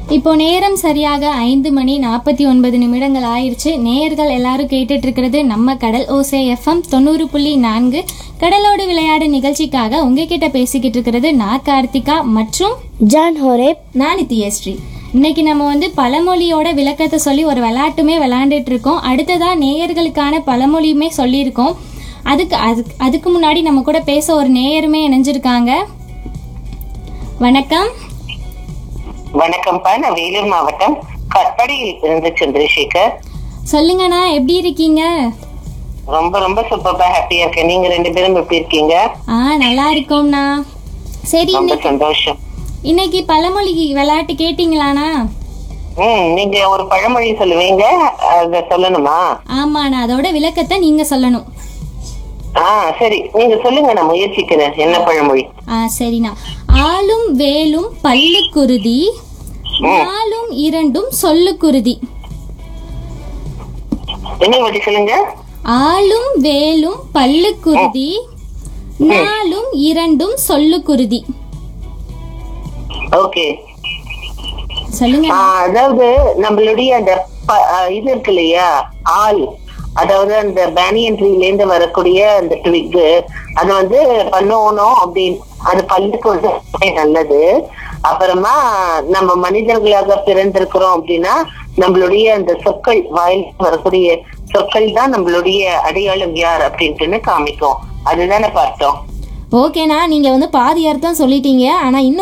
இப்போ நேரம் சரியாக ஐந்து மணி நாற்பத்தி ஒன்பது நிமிடங்கள் ஆயிருச்சு நேயர்கள் எல்லாரும் கேட்டுட்டு இருக்கிறது நம்ம கடல் ஓசே எஃப்எம் தொண்ணூறு புள்ளி நான்கு கடலோடு விளையாடு நிகழ்ச்சிக்காக உங்ககிட்ட பேசிக்கிட்டு இருக்கிறது நான் கார்த்திகா மற்றும் ஜான் ஹோரேப் நான் நித்யஸ்ரீ இன்னைக்கு நம்ம வந்து பழமொழியோட விளக்கத்தை சொல்லி ஒரு விளையாட்டுமே விளையாண்டுட்டு இருக்கோம் அடுத்ததா நேயர்களுக்கான பழமொழியுமே சொல்லியிருக்கோம் அதுக்கு அதுக்கு அதுக்கு முன்னாடி நம்ம கூட பேச ஒரு நேயருமே இணைஞ்சிருக்காங்க வணக்கம் வணக்கம்ப்பா நான் வேலூர் மாவட்டம் கற்படையில் இருந்து சந்திரசேகர் சொல்லுங்கண்ணா எப்படி இருக்கீங்க ரொம்ப ரொம்ப சூப்பர்பா ஹாப்பியா இருக்கேன் நீங்க ரெண்டு பேரும் எப்படி இருக்கீங்க ஆ நல்லா இருக்கோம்ண்ணா சரி ரொம்ப இன்னைக்கு சந்தோஷம் இன்னைக்கு பழமொழி விளையாட்டு கேட்டிங்களாண்ணா ம் நீங்க ஒரு பழமொழி சொல்லுவீங்க அத சொல்லணுமா ஆமாண்ணா அதோட விளக்கத்தை நீங்க சொல்லணும் ஆ சரி நீங்க சொல்லுங்க நான் முயற்சிக்கிறேன் என்ன பழமொழி ஆ சரிண்ணா ஆளும் வேலும் பல்லு குருதி நாலும் இரண்டும் சொல்லு குருதி என்ன வாட்டி சொல்லுங்க ஆளும் வேலும் பல்லு குருதி நாலும் இரண்டும் சொல்லு குருதி ஓகே சொல்லுங்க அதாவது நம்மளுடைய அந்த ப- ஆ, இது இருக்கு இல்லையா ஆள் அதாவது அந்த பேனியன் ட்ரீல இருந்து வரக்கூடிய அந்த ட்விக் அது வந்து பண்ணணும் அப்படின்னு அது பல்லுக்கு வந்து ரொம்ப நல்லது அப்புறமா நம்ம மனிதர்களாக பிறந்திருக்கிறோம் அப்படின்னா நம்மளுடைய அந்த சொற்கள் வாயில் வரக்கூடிய சொற்கள் தான் நம்மளுடைய அடையாளம் யார் அப்படின்ட்டுன்னு காமிக்கும் அதுதானே பார்த்தோம் ஓகேண்ணா நீங்க வந்து பாதி அர்த்தம் சொல்லிட்டீங்க ஆனா இன்னும்